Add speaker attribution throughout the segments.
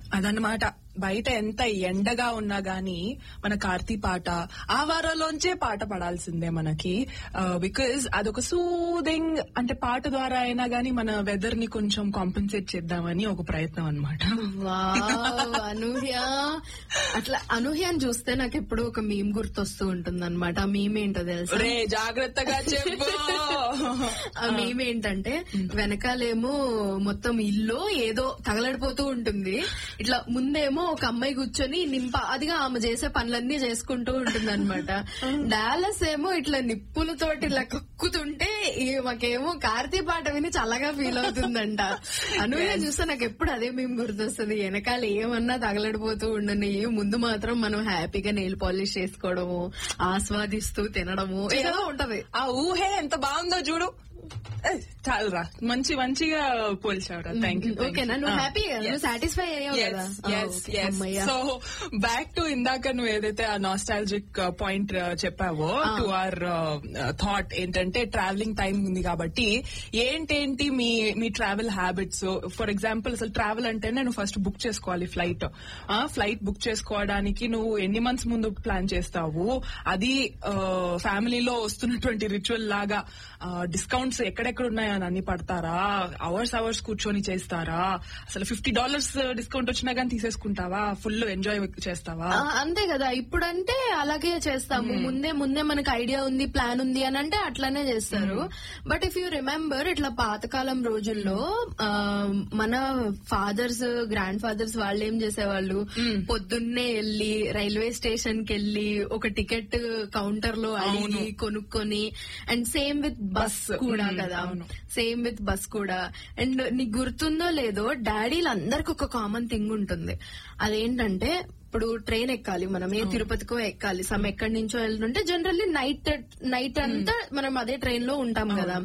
Speaker 1: అదన్నమాట బయట ఎంత ఎండగా ఉన్నా గానీ మన కార్తీ పాట ఆ వారంలోంచే పాట పడాల్సిందే మనకి బికాజ్ అదొక సూదింగ్ అంటే పాట ద్వారా అయినా గానీ మన వెదర్ ని కొంచెం కాంపెన్సేట్ చేద్దామని ఒక ప్రయత్నం అనమాట
Speaker 2: వావ్, అనూహ్య అట్లా అనూహ్యని చూస్తే నాకు ఎప్పుడు ఒక మీమ్ గుర్తొస్తూ ఉంటుంది అనమాట ఆ మీమ్ ఏంటో తెలుసా
Speaker 1: రే జాగ్రత్తగా చెప్పు
Speaker 2: ఆ మీమ్ ఏంటంటే వెనకాలేమో మొత్తం ఇల్లు ఏదో తగలడిపోతూ ఉంటుంది ఇట్లా ముందేమో ఒక అమ్మాయి కూర్చొని నింపాదిగా ఆమె చేసే పనులన్నీ చేసుకుంటూ ఉంటుంది అనమాట డాలస్ ఏమో ఇట్లా నిప్పులతోటి ఇట్లా కక్కుతుంటే మాకేమో కార్తీ పాట విని చల్లగా ఫీల్ అవుతుందంట అనూహ్య చూస్తే నాకు ఎప్పుడు అదే మేము గుర్తొస్తుంది వెనకాల ఏమన్నా తగలడిపోతూ ఉండని ముందు మాత్రం మనం హ్యాపీగా నెయిల్ పాలిష్ చేసుకోవడము ఆస్వాదిస్తూ తినడము ఏదో ఉంటది
Speaker 1: ఆ ఊహే ఎంత బాగుందో చూడు ఏ, చాలురా మంచి మంచిగా పోల్చావురా థ్యాంక్ యూ
Speaker 2: ఓకేనా నువ్వు హ్యాపీ నువ్వు సాటిస్ఫై అయ్యావు కదా ఆ, ఓకే, అమ్మయ్య.
Speaker 1: సో బ్యాక్ టు ఇందాక నువ్వు ఏదైతే ఆ నాస్టాలజిక్ పాయింట్ చెప్పావో టు అవర్ థాట్ ఏంటంటే ట్రావెలింగ్ టైం ఉంది కాబట్టి ఏంటేంటి మీ మీ ట్రావెల్ హ్యాబిట్స్ ఫర్ ఎగ్జాంపుల్ అసలు ట్రావెల్ అంటేనే నువ్వు ఫస్ట్ బుక్ చేసుకోవాలి ఫ్లైట్ ఫ్లైట్ బుక్ చేసుకోవడానికి నువ్వు ఎన్ని మంత్స్ ముందు ప్లాన్ చేస్తావు అది ఫ్యామిలీలో వస్తున్నటువంటి రిచువల్ లాగా డిస్కౌంట్స్ ఎక్కడెక్కడ ఉన్నాయని అన్ని పడతారా అవర్స్ అవర్స్ కూర్చొని చేస్తారా అసలు ఫిఫ్టీ డాలర్స్ డిస్కౌంట్ వచ్చినా కానీ తీసేసుకుంటావా ఫుల్ ఎంజాయ్ చేస్తావా
Speaker 2: ఆ, అంతే కదా ఇప్పుడంటే అలాగే చేస్తాము ముందే ముందే మనకు ఐడియా ఉంది ప్లాన్ ఉంది అని అంటే అట్లానే చేస్తారు బట్ ఇఫ్ యూ రిమెంబర్ ఇట్లా పాతకాలం రోజుల్లో ఆ, మన ఫాదర్స్ గ్రాండ్ ఫాదర్స్ వాళ్ళు ఏం చేసేవాళ్ళు పొద్దున్నే వెళ్ళి రైల్వే స్టేషన్ కి వెళ్ళి ఒక టికెట్ కౌంటర్ లో అడిగి కొనుక్కొని అండ్ సేమ్ విత్ బస్ కూడా కదా సేమ్ విత్ బస్ కూడా అండ్ నీకు గుర్తుందో లేదో డాడీలు అందరికి ఒక కామన్ థింగ్ ఉంటుంది అదేంటంటే ఇప్పుడు ట్రైన్ ఎక్కాలి మనం ఏ తిరుపతికో ఎక్కాలి సమ్ ఎక్కడి నుంచో వెళ్తుంటే జనరల్లీ నైట్ నైట్ అంతా మనం అదే ట్రైన్ లో ఉంటాం కదా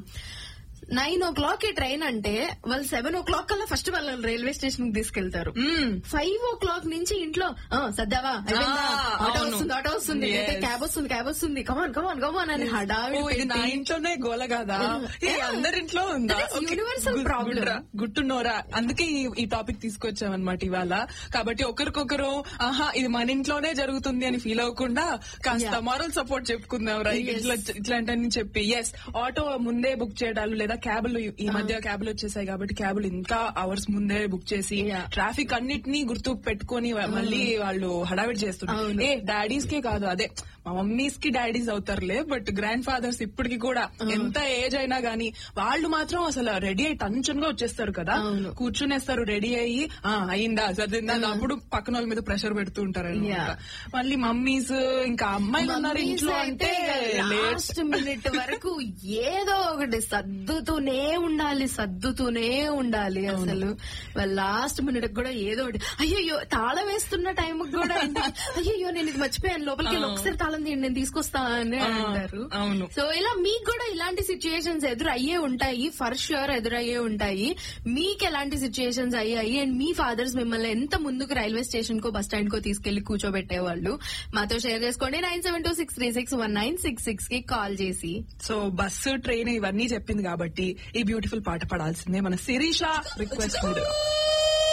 Speaker 2: నైన్ ఓ క్లాక్ ఈ ట్రైన్ అంటే వాళ్ళు సెవెన్ ఓ క్లాక్ కల్లా ఫస్ట్ వాళ్ళని రైల్వే స్టేషన్ కి తీసుకెళ్తారు ఫైవ్ ఓ క్లాక్ నుంచి ఇంట్లో "ఆ, సర్దావా అయిపోయిందా?
Speaker 1: ఆ,
Speaker 2: ఆటో
Speaker 1: అవును.
Speaker 2: వస్తుంది ఆటో వస్తుంది
Speaker 1: Yes.
Speaker 2: అయితే క్యాబ్ వస్తుంది క్యాబ్ వస్తుంది కమాన్ కమాన్ కమాన్ అని
Speaker 1: ఓ,
Speaker 2: హడావిడి
Speaker 1: ఇది నా
Speaker 2: పెట్టి
Speaker 1: ఇంట్లోనే గోల కాదా ఏ,
Speaker 2: Yeah.
Speaker 1: అందరింట్లో ఉందా
Speaker 2: That is
Speaker 1: Okay.
Speaker 2: universal
Speaker 1: గు-
Speaker 2: problem.
Speaker 1: గుడ్రా, గుట్టున్నోరా అందుకే ఈ- ఈ టాపిక్ తీసుకొచ్చామన్నమాట ఇవాళ కాబట్టి ఒకరికొకరు ఆహా ఇది మన ఇంట్లోనే జరుగుతుంది అని ఫీల్ అవ్వకుండా కాస్త
Speaker 2: Yeah.
Speaker 1: మారల్ సపోర్ట్ చెప్పుకుందాం రా
Speaker 2: Yes.
Speaker 1: ఇట్లా ఇట్లాంటి చెప్పి ఎస్ ఆటో ముందే బుక్ చేయడాలు లేదా క్యాబులు ఈ మధ్య క్యాబులు వచ్చేసాయి కాబట్టి క్యాబులు ఇంకా అవర్స్ ముందే బుక్ చేసి
Speaker 2: Yeah.
Speaker 1: ట్రాఫిక్ అన్నిటినీ గుర్తు పెట్టుకొని మళ్ళీ వాళ్ళు హడావిడి చేస్తున్నారు
Speaker 2: అవును.
Speaker 1: ఏ డాడీస్ కే కాదు అదే మా మమ్మీస్ కి డాడీస్ అవుతారులే బట్ గ్రాండ్ ఫాదర్స్ ఇప్పటికి కూడా ఎంత ఏజ్ అయినా గానీ వాళ్ళు మాత్రం అసలు రెడీ అయి టెన్షన్ గా వచ్చేస్తారు కదా
Speaker 2: అవును.
Speaker 1: కూర్చునేస్తారు రెడీ అయ్యి ఆ అయిందా సర్దిందా అని అప్పుడు పక్కన వాళ్ళ మీద ప్రెషర్ పెడుతూ ఉంటారు
Speaker 2: Yeah.
Speaker 1: మళ్ళీ మమ్మీస్ ఇంకా అమ్మాయిలు ఉన్నారు ఇంట్లో అంటే లేట్
Speaker 2: లాస్ట్ మినిట్ వరకు ఏదో ఒకటి సర్దుతూనే ఉండాలి సర్దుతూనే ఉండాలి అసలు లాస్ట్ మినిట్ కూడా ఏదో ఒకటి అయ్యో తాళం వేస్తున్న టైం కూడా అయ్యో నేను ఇది మర్చిపోయాను లోపలికి వెళ్ళి ఒకసారి తాళం తీయండి నేను తీసుకొస్తా అని
Speaker 1: ఆ,
Speaker 2: అంటారు
Speaker 1: అవును.
Speaker 2: సో ఇలా మీకు కూడా ఇలాంటి సిచ్యుయేషన్స్ ఎదురయ్యే ఉంటాయి ఫర్ ష్యూర్ ఎదురయ్యే ఉంటాయి మీకు ఎలాంటి సిచ్యుయేషన్స్ అయ్యాయి అండ్ మీ ఫాదర్స్ మిమ్మల్ని ఎంత ముందుకు రైల్వే స్టేషన్ కో బస్ స్టాండ్ కో తీసుకెళ్లి కూర్చోబెట్టేవాళ్ళు మాతో షేర్ చేసుకోండి nine seven two six three six one nine six six కి కాల్ చేసి
Speaker 1: సో బస్సు ట్రైన్ ఇవన్నీ చెప్పింది కాబట్టి ఈ బ్యూటిఫుల్ పాట పడాల్సిందే మన శిరీష రిక్వెస్ట్